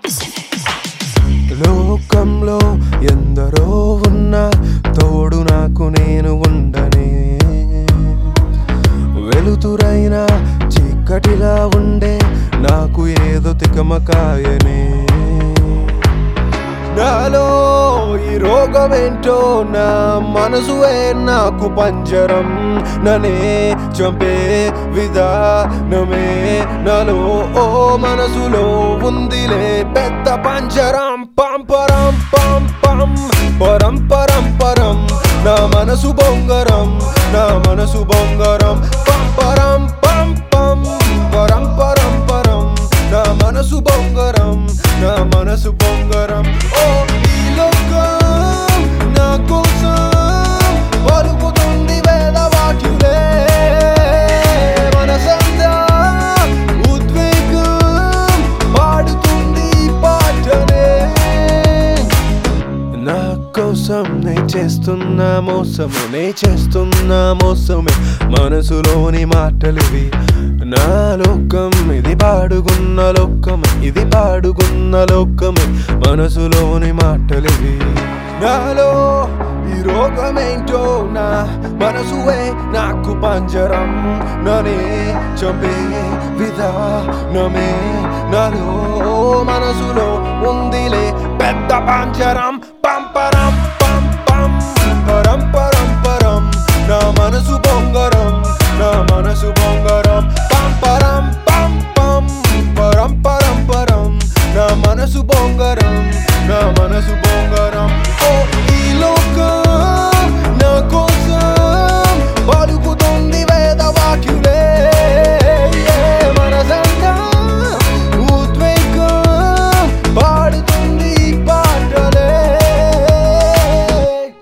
లోకంలో ఎందరో ఉన్నా తోడు నాకు నేను ఉండనే వెలుతురైన చీకటిలా ఉండే నాకు ఏదో తికమకాయనే నాలో ఈ రోగమేంటో నా మనసువే నాకు పంజరం ననే చంపే విధానమే నాలో ఓ మనసులో ఉందిలే పెద్ద పంజరం పంపరం పం పం పరం పరం పరం నా మనసు బొంగరం నా మనసు బొంగరం పంపరం పం పం పరం పరం పరం నా మనసు బొంగరం నా మనసు బొంగరం ఓ ఈ లోకం నా కోసం పలుకుతుంది వేదవాక్యులే మనసంతా ఉద్వేగం పాడుతుంది ఈ పాటనే నా కోసం నే చేస్తున్న మోసము నే చేస్తున్న మోసమే మనసులోని మాటలివి నా లోకం ఇది పాడుకున్న లోకమే ఇది పాడుకున్న లోకమే మనసులోని మాటలివి నాలో ఈ రోగమేంటో నా మనసువే నాకు పంజరం ననే చంపే విధానమే నాలో మనసులో ఉందిలే పెద్ద పంజరం పంపరం పం పం పరం పరం పరం నా మనసు బొంగరం నా మనసు బొంగరం